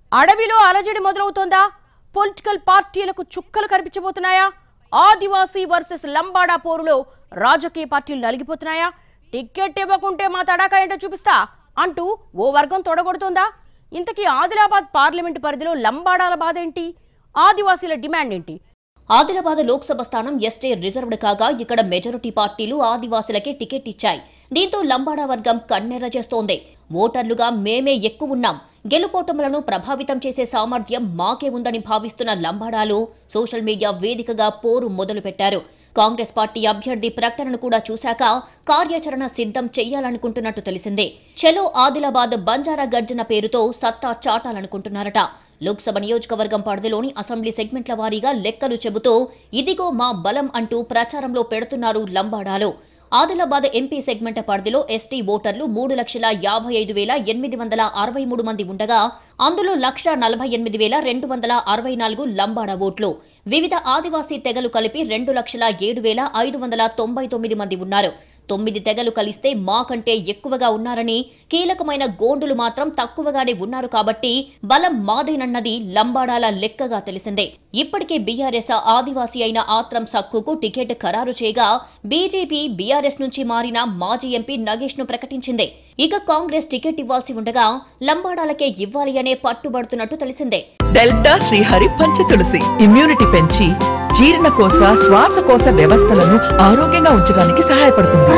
అడవిలో అలజడి మొదలవుతోందా పొలిటికల్ పార్టీలకు చుక్కలు కనిపించబోతున్నాయా ఆదివాసీ వర్సెస్ లంబాడా పోరులో రాజకీయ పార్టీలు నలిగిపోతున్నాయా టికెట్ ఇవ్వకుంటే మా తడాకా ఏంటో చూపిస్తా అంటూ ఓ వర్గం తొడగొడుతోందా ఇంతకీ ఆదిలాబాద్ పార్లమెంటు పరిధిలో లంబాడాల బాధ ఏంటి ఆదివాసీల డిమాండ్ ఏంటి ఆదిలాబాద్ లోక్సభ స్థానం ఎస్టీ రిజర్వ్డ్ కాగా ఇక్కడ మెజారిటీ పార్టీలు ఆదివాసులకే టికెట్ ఇచ్చాయి దీంతో లంబాడా వర్గం కన్నెర్ర చేస్తోంది ఓటర్లుగా మేమే ఎక్కువున్నాం గెలుపోటములను ప్రభావితం చేసే సామర్థ్యం మాకే ఉందని భావిస్తున్న లంబాడాలు సోషల్ మీడియా వేదికగా పోరు మొదలుపెట్టారు కాంగ్రెస్ పార్టీ అభ్యర్థి ప్రకటనను కూడా చూశాక కార్యాచరణ సిద్ధం చెయ్యాలనుకుంటున్నట్టు తెలిసిందే చలో ఆదిలాబాద్ బంజారా గర్జన పేరుతో సత్తా చాటాలనుకుంటున్నారట లోక్సభ నియోజకవర్గం పరిధిలోని అసెంబ్లీ సెగ్మెంట్ల వారీగా లెక్కలు చెబుతూ ఇదిగో మా బలం అంటూ ప్రచారంలో పెడుతున్నారు లంబాడాలు ఆదిలాబాద్ ఎంపీ సెగ్మెంట్ పరిధిలో ఎస్టీ ఓటర్లు మూడు లక్షల యాభై ఐదు వేల ఎనిమిది వందల అరవై మూడు మంది ఉండగా అందులో లక్ష నలభై ఎనిమిది వేల రెండు వందల అరవై నాలుగు లంబాడ ఓట్లు వివిధ ఆదివాసీ తెగలు కలిపి రెండు లక్షల ఏడు వేల ఐదు వందల తొంభై తొమ్మిది మంది ఉన్నారు తొమ్మిది తెగలు కలిస్తే మాకంటే ఎక్కువగా ఉన్నారని కీలకమైన గోండులు మాత్రం తక్కువగానే ఉన్నారు కాబట్టి బలం మాదేనన్నది లంబాడాల లెక్కగా తెలిసిందే ఇప్పటికే బీఆర్ఎస్ ఆదివాసీ అయిన ఆత్రం సక్కుకు టికెట్ ఖరారు చేయగా బీజేపీ బీఆర్ఎస్ నుంచి మారిన మాజీ ఎంపీ నగేష్ ను ప్రకటించింది ఇక కాంగ్రెస్ టికెట్ ఇవ్వాల్సి ఉండగా లంబాడాలకే ఇవ్వాలి అనే పట్టుబడుతున్నట్టు తెలిసిందే డెల్టా శ్రీహరి పంచతులసి ఇమ్యూనిటీ పెంచి జీర్ణకోశ శ్వాసకోశ వ్యవస్థలను ఆరోగ్యంగా ఉంచడానికి సహాయపడుతుంది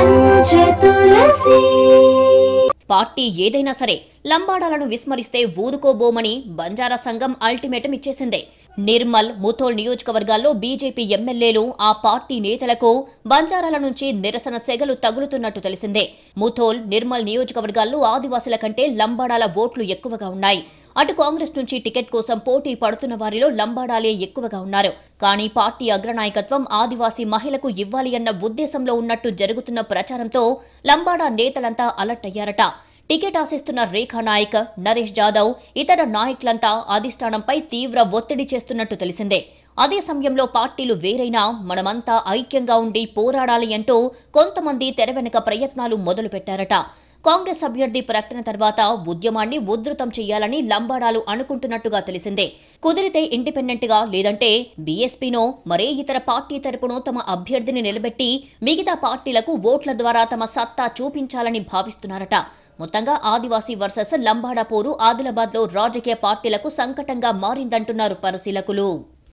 పార్టీ ఏదైనా సరే లంబాడాలను విస్మరిస్తే ఊరుకోబోమని బంజారా సంఘం అల్టిమేటం ఇచ్చేసిందే నిర్మల్ ముథోల్ నియోజకవర్గాల్లో బీజేపీ ఎమ్మెల్యేలు ఆ పార్టీ నేతలకు బంజారాల నుంచి నిరసన సెగలు తగులుతున్నట్టు తెలిసిందే ముథోల్ నిర్మల్ నియోజకవర్గాల్లో ఆదివాసుల కంటే లంబాడాల ఓట్లు ఎక్కువగా ఉన్నాయి అటు కాంగ్రెస్ నుంచి టికెట్ కోసం పోటీ పడుతున్న వారిలో లంబాడాలే ఎక్కువగా ఉన్నారు కానీ పార్టీ అగ్రనాయకత్వం ఆదివాసీ మహిళకు ఇవ్వాలి అన్న ఉద్దేశంలో ఉన్నట్టు జరుగుతున్న ప్రచారంతో లంబాడా నేతలంతా అలర్ట్ అయ్యారట టికెట్ ఆశిస్తున్న రేఖా నాయక్ నరేష్ జాదవ్ ఇతర నాయకులంతా అధిష్టానంపై తీవ్ర ఒత్తిడి చేస్తున్నట్టు తెలిసిందే అదే సమయంలో పార్టీలు వేరైనా మనమంతా ఐక్యంగా ఉండి పోరాడాలి అంటూ కొంతమంది తెర వెనుక ప్రయత్నాలు మొదలుపెట్టారట కాంగ్రెస్ అభ్యర్థి ప్రకటన తర్వాత ఉద్యమాన్ని ఉధృతం చేయాలని లంబాడాలు అనుకుంటున్నట్టుగా తెలిసిందే కుదిరితే ఇండిపెండెంట్ గా లేదంటే బీఎస్పీనో మరే ఇతర పార్టీ తరపునో తమ అభ్యర్థిని నిలబెట్టి మిగతా పార్టీలకు ఓట్ల ద్వారా తమ సత్తా చూపించాలని భావిస్తున్నారట మొత్తంగా ఆదివాసీ వర్సెస్ లంబాడా పోరు ఆదిలాబాద్లో రాజకీయ పార్టీలకు సంకటంగా మారిందంటున్నారు పరిశీలకులు